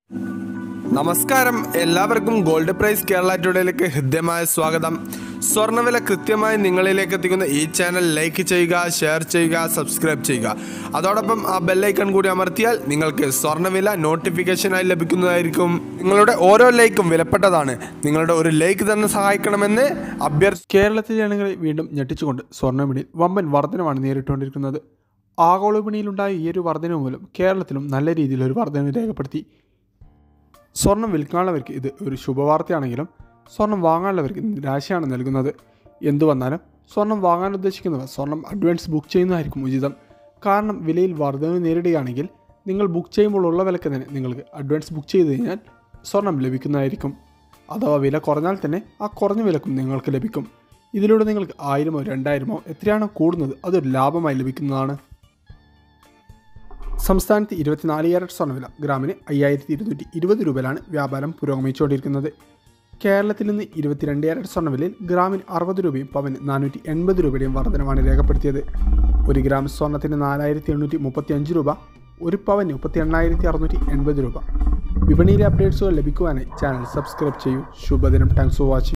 നമസ്കാരം എല്ലാവർക്കും gold price Kerala ടുഡേയിലേക്ക് ഹൃദ്യമായ സ്വാഗതം സ്വർണ്ണവില കൃത്യമായി നിങ്ങളിലേക്ക് എത്തിക്കുന്ന ഈ ചാനൽ ലൈക്ക് ചെയ്യുക ഷെയർ ചെയ്യുക സബ്സ്ക്രൈബ് ചെയ്യുക അതോടൊപ്പം ആ ബെല്ലൈക്കൺ കൂടി അമർത്തിയാൽ നിങ്ങൾക്ക് സ്വർണ്ണവില നോട്ടിഫിക്കേഷനായി ലഭിക്കുന്നതായിരിക്കും നിങ്ങളുടെ ഓരോ ലൈക്കും വിലപ്പെട്ടതാണ് നിങ്ങളുടെ ഒരു ലൈക്ക് തന്നെ സഹായിക്കണമെന്ന് അഭ്യർത്ഥി കേരളത്തിലെ ജനങ്ങളെ വീണ്ടും ഞെട്ടിച്ചുകൊണ്ട് സ്വർണ്ണവിപണിയിൽ വമ്പൻ വർധനമാണ് നേരിട്ടുകൊണ്ടിരിക്കുന്നത് ആഗോള വിപണിയിലുണ്ടായ ഈ ഒരു വർധന മൂലം കേരളത്തിലും നല്ല രീതിയിൽ ഒരു വർധന രേഖപ്പെടുത്തി സ്വർണം വിൽക്കാനുള്ളവർക്ക് ഇത് ഒരു ശുഭവാർത്തയാണെങ്കിലും സ്വർണം വാങ്ങാനുള്ളവർക്ക് നിരാശയാണ് നൽകുന്നത് എന്തു വന്നാലും സ്വർണം വാങ്ങാൻ ഉദ്ദേശിക്കുന്നവർ സ്വർണം അഡ്വാൻസ് ബുക്ക് ചെയ്യുന്നതായിരിക്കും ഉചിതം കാരണം വിലയിൽ വർധന നേരിടുകയാണെങ്കിൽ നിങ്ങൾ ബുക്ക് ചെയ്യുമ്പോൾ ഉള്ള വിലക്ക് തന്നെ നിങ്ങൾക്ക് അഡ്വാൻസ് ബുക്ക് ചെയ്ത് കഴിഞ്ഞാൽ സ്വർണം ലഭിക്കുന്നതായിരിക്കും അഥവാ വില കുറഞ്ഞാൽ തന്നെ ആ കുറഞ്ഞ വിലക്കും നിങ്ങൾക്ക് ലഭിക്കും ഇതിലൂടെ നിങ്ങൾക്ക് ആയിരമോ രണ്ടായിരമോ എത്രയാണോ കൂടുന്നത് അതൊരു ലാഭമായി ലഭിക്കുന്നതാണ് സംസ്ഥാനത്ത് ഇരുപത്തിനാല് ക്യാരറ്റ് സ്വർണ്ണവില ഗ്രാമിന് അയ്യായിരത്തി ഇരുന്നൂറ്റി ഇരുപത് രൂപയിലാണ് വ്യാപാരം പുരോഗമിച്ചുകൊണ്ടിരിക്കുന്നത് കേരളത്തിൽ നിന്ന് ഇരുപത്തിരണ്ട് ക്യാരറ്റ് സ്വർണ്ണവിലയിൽ ഗ്രാമിന് അറുപത് രൂപയും പവന് നാനൂറ്റി എൺപത് രൂപയുടെയും വർധനമാണ് രേഖപ്പെടുത്തിയത് ഒരു ഗ്രാം സ്വർണ്ണത്തിന് നാലായിരത്തി എണ്ണൂറ്റി മുപ്പത്തി അഞ്ച് രൂപ ഒരു പവന് മുപ്പത്തി എണ്ണായിരത്തി അറുന്നൂറ്റി എൺപത് രൂപ വിപണിയിലെ അപ്ഡേറ്റ്സുകൾ ലഭിക്കുവാനായി ചാനൽ സബ്സ്ക്രൈബ് ചെയ്യൂ ശുഭദിനം താങ്ക്സ് ഫോർ വാച്ചിങ്